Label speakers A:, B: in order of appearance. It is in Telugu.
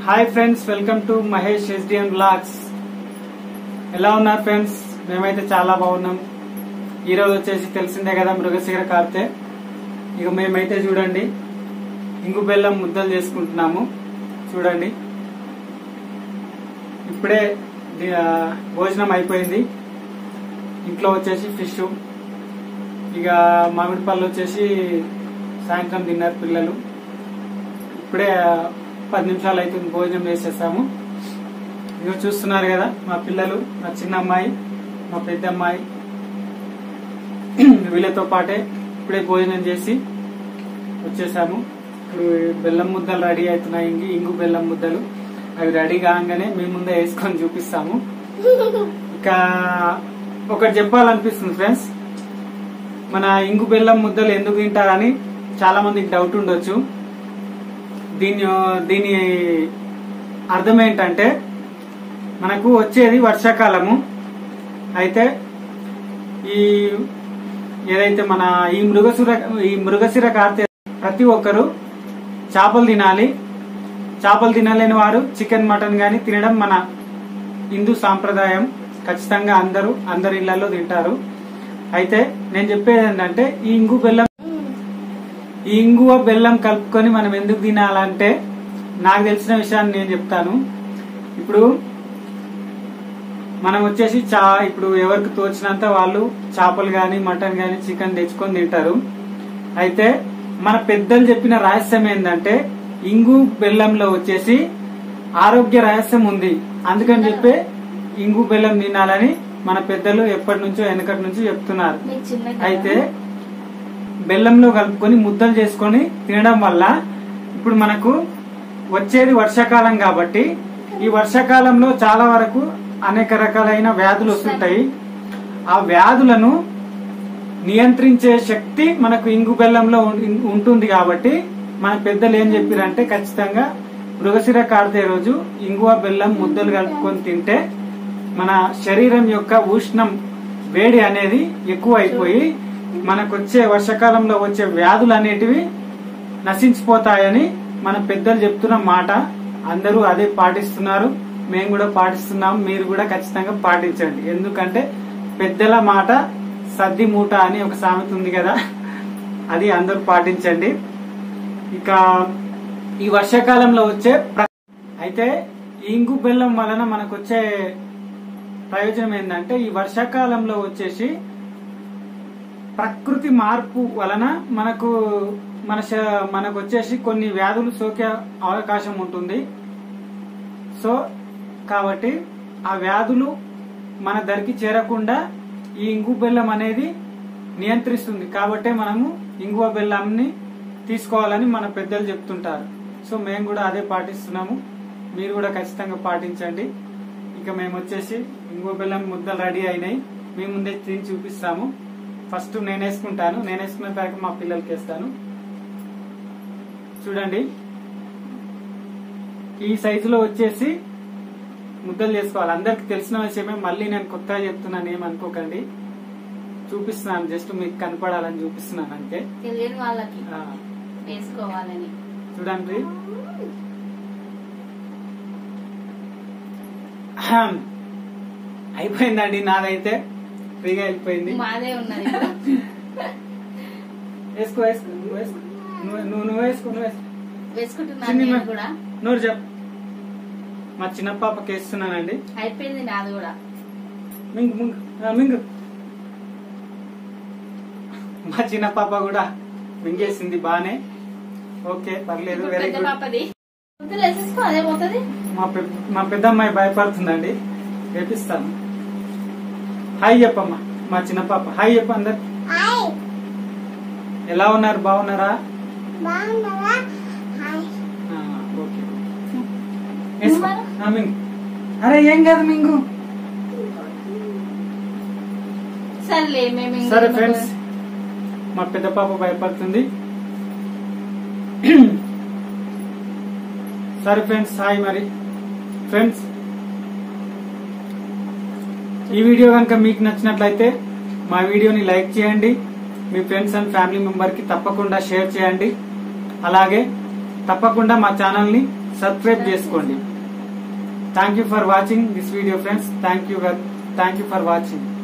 A: Hi friends welcome to Mahesh SDN blogs ఎలా ఉన్నారు ఫ్రెండ్స్ మేమైతే చాలా బాగున్నాం ఈరోజు వచ్చేసి తెలిసిందే కదా మృగశిఖర కార్తె ఇక మేమైతే చూడండి ఇంగు బెల్లం ముద్దలు చేసుకుంటున్నాము చూడండి ఇప్పుడే ది- ఆ, భోజనం అయిపోయింది ఇంట్లో వచ్చేసి ఫిష్ ఇక మామిడి పళ్ళు వచ్చేసి సాయంత్రం తిన్నారు పిల్లలు ఇప్పుడే ఆ, పది నిమిషాలు అవుతుంది భోజనం చేసేసాము ఇక చూస్తున్నారు కదా మా పిల్లలు మా చిన్న అమ్మాయి మా పెద్ద అమ్మాయి వీళ్ళతో పాటే ఇప్పుడే భోజనం చేసి వచ్చేసాము ఇప్పుడు బెల్లం ముద్దలు రెడీ అవుతున్నాయి ఇంగి ఇంగు బెల్లం ముద్దలు అవి రెడీ కాగానే మీ ముందే వేసుకొని చూపిస్తాము ఇక ఒకటి చెప్పాలనిపిస్తుంది ఫ్రెండ్స్ మన ఇంగు బెల్లం ముద్దలు ఎందుకు తింటారని చాలా మందికి డౌట్ ఉండొచ్చు దీని దీని అర్థం ఏంటంటే మనకు వచ్చేది వర్షాకాలము అయితే ఈ ఏదైతే మన ఈ మృగశిర ఈ మృగశిర కార్తె ప్రతి ఒక్కరు చేపలు తినాలి చేపలు తినలేని వారు చికెన్ మటన్ గాని తినడం మన హిందూ సాంప్రదాయం ఖచ్చితంగా అందరూ అందరి ఇళ్లలో తింటారు అయితే నేను చెప్పేది ఏంటంటే ఈ ఇంగు బెల్లం ఈ ఇంగువ బెల్లం కలుపుకొని మనం ఎందుకు తినాలంటే నాకు తెలిసిన విషయాన్ని నేను చెప్తాను ఇప్పుడు మనం వచ్చేసి చా ఇప్పుడు ఎవరికి తోచినంత వాళ్ళు చేపలు గాని మటన్ గాని చికెన్ తెచ్చుకొని తింటారు అయితే మన పెద్దలు చెప్పిన రహస్యం ఏంటంటే ఇంగు బెల్లంలో వచ్చేసి ఆరోగ్య రహస్యం ఉంది అందుకని చెప్పి ఇంగు బెల్లం తినాలని మన పెద్దలు ఎప్పటి నుంచో వెనకటి నుంచి చెప్తున్నారు
B: మీకు చిన్న
A: అయితే బెల్లంలో కలుపుకొని ముద్దలు చేసుకొని తినడం వల్ల ఇప్పుడు మనకు వచ్చేది వర్షాకాలం కాబట్టి ఈ వర్షాకాలంలో చాలా వరకు అనేక రకాలైన వ్యాధులు వస్తుంటాయి ఆ వ్యాధులను నియంత్రించే శక్తి మనకు ఇంగు బెల్లంలో ఉం- ఉంటుంది కాబట్టి మన పెద్దలు ఏం చెప్పారంటే ఖచ్చితంగా మృగశిర కార్తె రోజు ఇంగువ బెల్లం ముద్దలు కలుపుకొని తింటే మన శరీరం యొక్క ఉష్ణం వేడి అనేది ఎక్కువ అయిపోయి మనకు వచ్చే వర్షాకాలంలో వచ్చే వ్యాధులు అనేటివి నశించిపోతాయని మన పెద్దలు చెప్తున్న మాట అందరూ అదే పాటిస్తున్నారు మేము కూడా పాటిస్తున్నాం మీరు కూడా ఖచ్చితంగా పాటించండి ఎందుకంటే పెద్దల మాట సద్ది మూట అని ఒక సామెత ఉంది కదా అది అందరూ పాటించండి ఇక ఈ వర్షాకాలంలో వచ్చే ప్ర- అయితే ఈ ఇంగు బెల్లం వలన మనకు వచ్చే ప్రయోజనం ఏంటంటే ఈ వర్షాకాలంలో వచ్చేసి ప్రకృతి మార్పు వలన మనకు మన శ- మనకు వచ్చేసి కొన్ని వ్యాధులు సోకే అవకాశం ఉంటుంది సో కాబట్టి ఆ వ్యాధులు మన దరికి చేరకుండా ఈ ఇంగు బెల్లం అనేది నియంత్రిస్తుంది కాబట్టే మనము ఇంగువ బెల్లంని తీసుకోవాలని మన పెద్దలు చెప్తుంటారు సో మేము కూడా అదే పాటిస్తున్నాము మీరు కూడా ఖచ్చితంగా పాటించండి ఇక మేము వచ్చేసి ఇంగువ బెల్లం ముద్దలు రెడీ అయినాయి మీ ముందే తిని చూపిస్తాము ఫస్ట్ నేను వేసుకుంటాను నేను వేసుకున్న తర్వాత మా పిల్లలకి వేస్తాను చూడండి ఈ సైజులో వచ్చేసి ముద్దలు చేసుకోవాలి అందరికి తెలిసిన విషయమే మళ్ళీ నేను కొత్తగా చెప్తున్నాను ఏమనుకోకండి చూపిస్తున్నాను జస్ట్ మీకు కనపడాలని చూపిస్తున్నాను అంతే
B: తెలియని వాళ్ళకి
A: ఆ,
B: వేసుకోవాలని
A: చూడండి అహం. అయిపోయిందండి నాదైతే ఫ్రీగా వెళ్ళిపోయింది
B: మాదే ఉన్నది
A: వేసుకో వేసుకో నువ్వు వేసుకో నువ్వు నువ్వు నువ్వు వేసుకో నువ్వు వేసుకో
B: వేసుకుంటున్నాను
A: చిన్ని
B: నేను
A: మా-
B: కూడా
A: నూరు చెప్ మా చిన్న పాపకి వేస్తున్నానండి
B: అయిపోయింది నాది కూడా
A: మింగు మింగు ఆ, మింగు మా చిన్న పాప కూడా మింగేసింది బానే ఓకే పర్లేదు
B: ఇప్పుడు
A: వెరీ
B: పెద్ద
A: గుడ్
B: పాపది ముద్దలు వేసేసుకో అదే పోతుంది
A: మా పె- మా పెద్ద అమ్మాయి భయపడుతుందండి వేపిస్తాను హాయ్ చెప్పమ్మా మా చిన్న పాప హాయ్ చెప్ప అందరు ఎలా ఉన్నారు బాగున్నారా ఆ, ఓకే వేసుకో. ఆ, మింగు అరే ఏం కాదు మింగు
B: సర్లే మేము ఇంకా
A: సరే ఫ్రెండ్స్ మా పెద్ద పాప భయపడుతుంది సరే ఫ్రెండ్స్ హాయ్ మరి ఫ్రెండ్స్ ఈ వీడియో కనుక మీకు నచ్చినట్లయితే మా వీడియోని లైక్ చేయండి మీ ఫ్రెండ్స్ అండ్ ఫ్యామిలీ మెంబర్ కి తప్పకుండా షేర్ చేయండి అలాగే తప్పకుండా మా ఛానల్ ని సబ్స్క్రైబ్ చేసుకోండి thank you for watching this video friends thank you thank you for watching